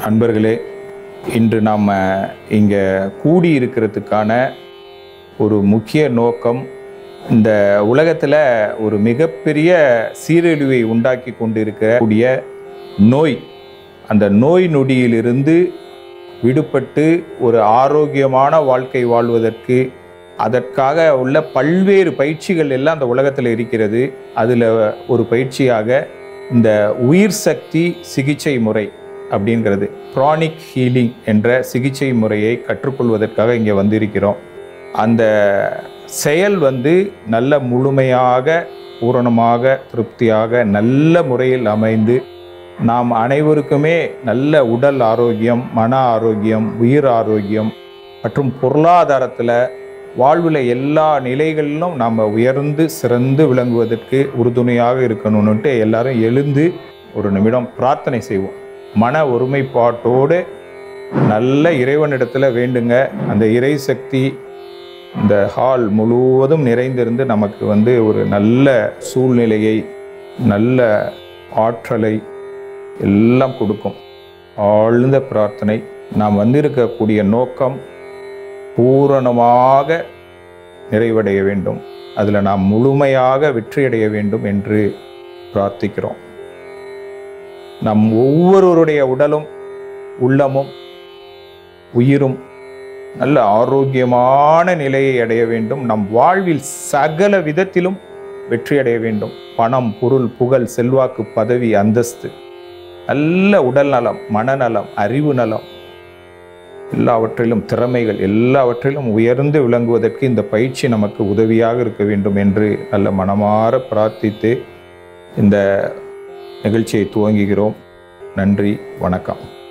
அன்பர்களே இன்று நாம் இங்கே கூடி இருக்கிறதுக்கான ஒரு முக்கிய நோக்கம் இந்த உலகத்தில் ஒரு மிகப்பெரிய சீரழிவை உண்டாக்கி கொண்டிருக்கக்கூடிய நோய் அந்த நோய் நொடியிலிருந்து விடுபட்டு ஒரு ஆரோக்கியமான வாழ்க்கை வாழ்வதற்கு அதற்காக உள்ள பல்வேறு பயிற்சிகள் எல்லாம் அந்த உலகத்தில் இருக்கிறது அதில் ஒரு பயிற்சியாக இந்த உயிர் சக்தி சிகிச்சை முறை அப்படிங்கிறது ப்ரானிக் ஹீலிங் என்ற சிகிச்சை முறையை கற்றுக்கொள்வதற்காக இங்கே வந்திருக்கிறோம் அந்த செயல் வந்து நல்ல முழுமையாக பூரணமாக திருப்தியாக நல்ல முறையில் அமைந்து நாம் அனைவருக்குமே நல்ல உடல் ஆரோக்கியம் மன ஆரோக்கியம் உயிர் ஆரோக்கியம் மற்றும் பொருளாதாரத்தில் வாழ்வில் எல்லா நிலைகளிலும் நாம் உயர்ந்து சிறந்து விளங்குவதற்கு உறுதுணையாக இருக்கணும்னுட்டு எல்லாரும் எழுந்து ஒரு நிமிடம் பிரார்த்தனை செய்வோம் மன ஒருமைப்பாட்டோடு நல்ல இறைவனிடத்தில் வேண்டுங்க அந்த இறை சக்தி இந்த ஹால் முழுவதும் நிறைந்திருந்து நமக்கு வந்து ஒரு நல்ல சூழ்நிலையை நல்ல ஆற்றலை எல்லாம் கொடுக்கும் ஆழ்ந்த பிரார்த்தனை நாம் வந்திருக்கக்கூடிய நோக்கம் பூரணமாக நிறைவடைய வேண்டும் அதில் நாம் முழுமையாக வெற்றியடைய வேண்டும் என்று பிரார்த்திக்கிறோம் நம் ஒவ்வொருவருடைய உடலும் உள்ளமும் உயிரும் நல்ல ஆரோக்கியமான நிலையை அடைய வேண்டும் நம் வாழ்வில் சகல விதத்திலும் வெற்றி அடைய வேண்டும் பணம் பொருள் புகழ் செல்வாக்கு பதவி அந்தஸ்து நல்ல உடல் நலம் மனநலம் அறிவு நலம் எல்லாவற்றிலும் திறமைகள் எல்லாவற்றிலும் உயர்ந்து விளங்குவதற்கு இந்த பயிற்சி நமக்கு உதவியாக இருக்க வேண்டும் என்று நல்ல மனமாற பிரார்த்தித்து இந்த நிகழ்ச்சியை துவங்குகிறோம் நன்றி வணக்கம்